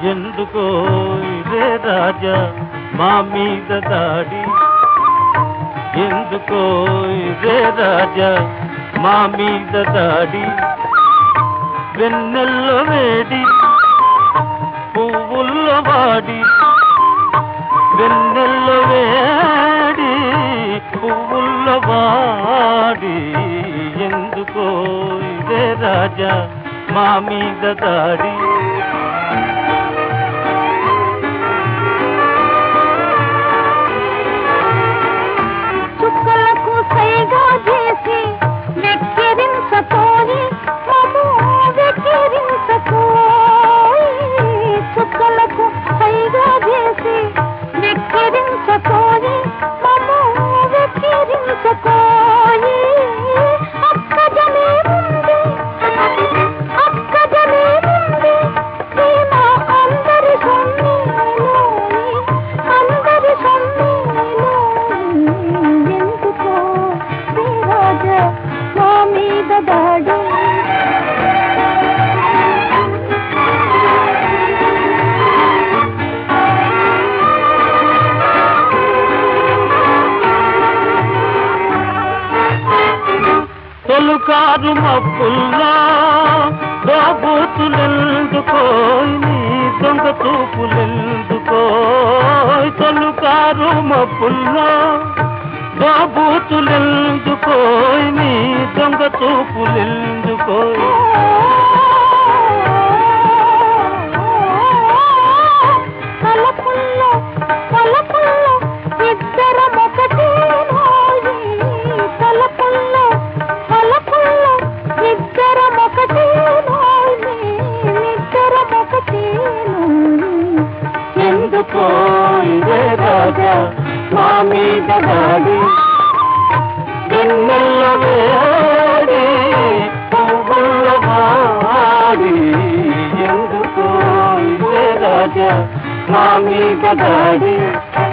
ఎందుకో ఇదే రాజా మా మీద దాడి ఎందుకో ఇదే రాజా మా మీద దాడి వెన్నెల్లో వేడి పువ్వుల్లో వాడి వెన్నెల్లో వేడి పువ్వుల్లో వాడి ఎందుకో ఇదే రాజా మా మీద దాడి చుక్కలకు సైగా చేసి వెక్కిరించకోని మము వెక్కిరించకోయి చుక్కలకు సైగా చేసి వెక్కిరించకోని మము వెక్కిరించకోయి అక్కజనే ఉంది అక్కజనే ఉంది ప్రేమ అందరి సొమ్మేలోని అందరి సొమ్మేలోని ఎందుకో శ్రీరాజ మా మీద దాడి తొలుకారు మబ్బుల్లో బాబూతులెందుకో నీ దొంగ చూపులెందుకో తొలుకారు మబ్బుల్లో బాబూతులెందుకో నీ దొంగ చూపులెందుకో తలపుల్లో తలపుల్లో ఇద్దరం ఒకటే నోయి తలపుల్లో తలపుల్లో ఇద్దరం ఒకటే నోయి ఇద్దరం ఒకటే నోయి ఎందుకో ఇదే రాజా మా మీద దాడి వెన్నెల్ల వేడి పువ్వుల వాడి ఎందుకో ఇదే రాజా మా మీద దాడి